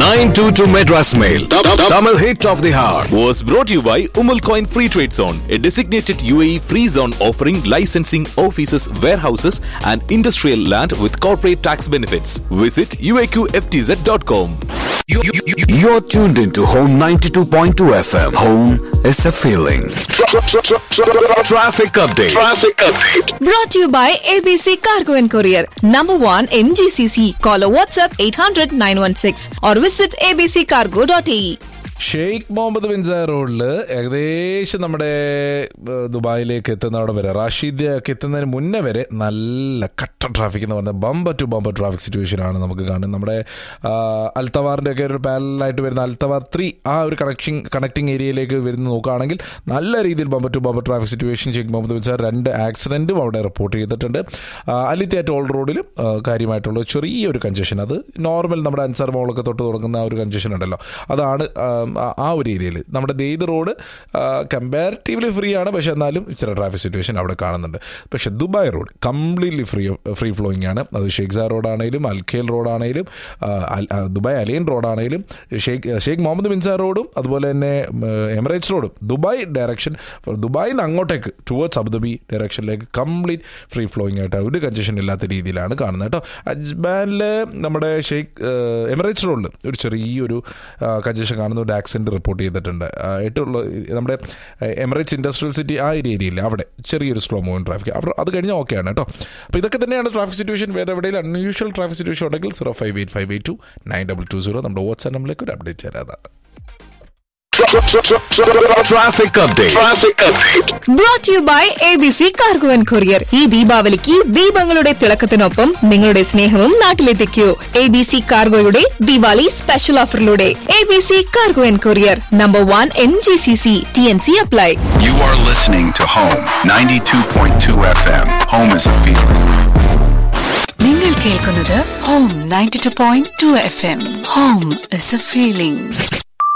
922 Madras Mail. Tamil hit of the hour. was brought to you by Umul Coin Free Trade Zone, a designated UAE free zone offering licensing offices, warehouses, and industrial land with corporate tax benefits. Visit uaqftz.com. You're tuned into Home 92.2 FM. Home is a feeling. Traffic update. Traffic update. Brought to you by ABC Cargo and Courier. Number one in GCC. Call or WhatsApp 800 916 or visit abccargo.ae. Sheikh Mohammed bin സാർ റോഡിൽ ഏകദേശം നമ്മുടെ ഏഹ്, ദുബായിലേക്ക് എത്തുന്ന അവിടെ വരെ റാഷീദിയൊക്കെ എത്തുന്നതിന് മുന്നേ വരെ നല്ല കട്ട ട്രാഫിക് എന്ന് പറഞ്ഞാൽ bumper to bumper traffic situation ആണ് നമുക്ക് കാണുന്നത് നമ്മുടെ അൽത്തവാറിൻ്റെ ഒക്കെ ഒരു പാരലായിട്ട് വരുന്ന അൽത്തവാർ ത്രീ ആ ഒരു കണക്ഷൻ കണക്റ്റിംഗ് ഏരിയയിലേക്ക് വരുന്ന നോക്കുകയാണെങ്കിൽ നല്ല രീതിയിൽ bumper to bumper traffic situation Sheikh Mohammed bin സാർ രണ്ട് ആക്സിഡൻറ്റും അവിടെ റിപ്പോർട്ട് ചെയ്തിട്ടുണ്ട് അലിത്തിയ ടോൾ റോഡിലും ആ, കാര്യമായിട്ടുള്ള ചെറിയൊരു കഞ്ചഷൻ അത് നോർമൽ നമ്മുടെ അൻസാർ മോളൊക്കെ തൊട്ട് തുടങ്ങുന്ന ആ ഒരു കഞ്ചഷൻ ഉണ്ടല്ലോ അതാണ് ആ, ആ- ആ ഒരു ഏരിയയിൽ നമ്മുടെ ദെയ്ത് റോഡ് കമ്പാരിറ്റീവ്ലി ഫ്രീ ആണ് പക്ഷെ എന്നാലും ഇച്ചിരി ട്രാഫിക് സിറ്റുവേഷൻ അവിടെ കാണുന്നുണ്ട് പക്ഷെ Dubai road completely free free flowing ആണ് അത് ഷെയ്ഖ്സാർ റോഡാണെങ്കിലും അൽഖേൽ റോഡാണെങ്കിലും ആ, അൽ- ആ, ദുബായ് അലൈൻ റോഡാണെങ്കിലും ഷെയ്ഖ് ഷെയ്ഖ് മുഹമ്മദ് ബിൻസാർ റോഡും അതുപോലെ തന്നെ ഉം, എമിറേറ്റ്സ് റോഡും ദുബായ് ഡയറക്ഷൻ ദുബായിൽ നിന്ന് അങ്ങോട്ടേക്ക് ടുവേർഡ്സ് അബുദാബി ഡയറക്ഷനിലേക്ക് കംപ്ലീറ്റ് ഫ്രീ ഫ്ലോയിങ് ആയിട്ട് ഒരു കൺജഷൻ ഇല്ലാത്ത രീതിയിലാണ് കാണുന്നത് കേട്ടോ അജ്മാനിൽ നമ്മുടെ ഷെയ്ഖ് ഏഹ്, എമിറേറ്റ്സ് റോഡിൽ ഒരു ചെറിയൊരു കൺജഷൻ കാണുന്ന ഒരു ആക്സിഡൻറ്റ് റിപ്പോർട്ട് ചെയ്തിട്ടുണ്ട് ആ, ആയിട്ടുള്ള നമ്മുടെ ഏഹ്, എമിറേറ്റ്സ് ഇൻഡസ്ട്രിയൽ സിറ്റി ആ ഏരിയയിൽ അവിടെ ചെറിയൊരു സ്ലോ മൂവിങ് ട്രാഫിക് അവിടെ അത് കഴിഞ്ഞാൽ ഓക്കെയാണ് കേട്ടോ അപ്പോൾ ഇതൊക്കെ തന്നെയാണ് ട്രാഫിക് സിറ്റുവേഷൻ വേറെ എവിടെയും അൺയൂഷ്വൽ ട്രാഫിക് സിറ്റുവേഷൻ ഉണ്ടെങ്കിൽ zero five eight five eight two nine double two zero നമ്മുടെ വാട്സ്ആപ്പ് നമ്പറിലേക്ക് ഒരു അപ്ഡേറ്റ് തരാതാണ് Traffic update. Traffic update. Brought to you by ABC Cargo and Courier. ഈ ദീപാവലിക്ക് ദീപങ്ങളുടെ തിളക്കത്തിനൊപ്പം നിങ്ങളുടെ സ്നേഹവും നാട്ടിലെത്തിക്കൂ എ ബി സി കാർഗോയുടെ ദിവാലി സ്പെഷ്യൽ ഓഫറിലൂടെ A B C cargo and courier number one N G C C T N C apply You are listening to Home 92.2 FM. Home is a feeling. നിങ്ങൾ കേൾക്കുന്നത് home ninety two point two F M home is a feeling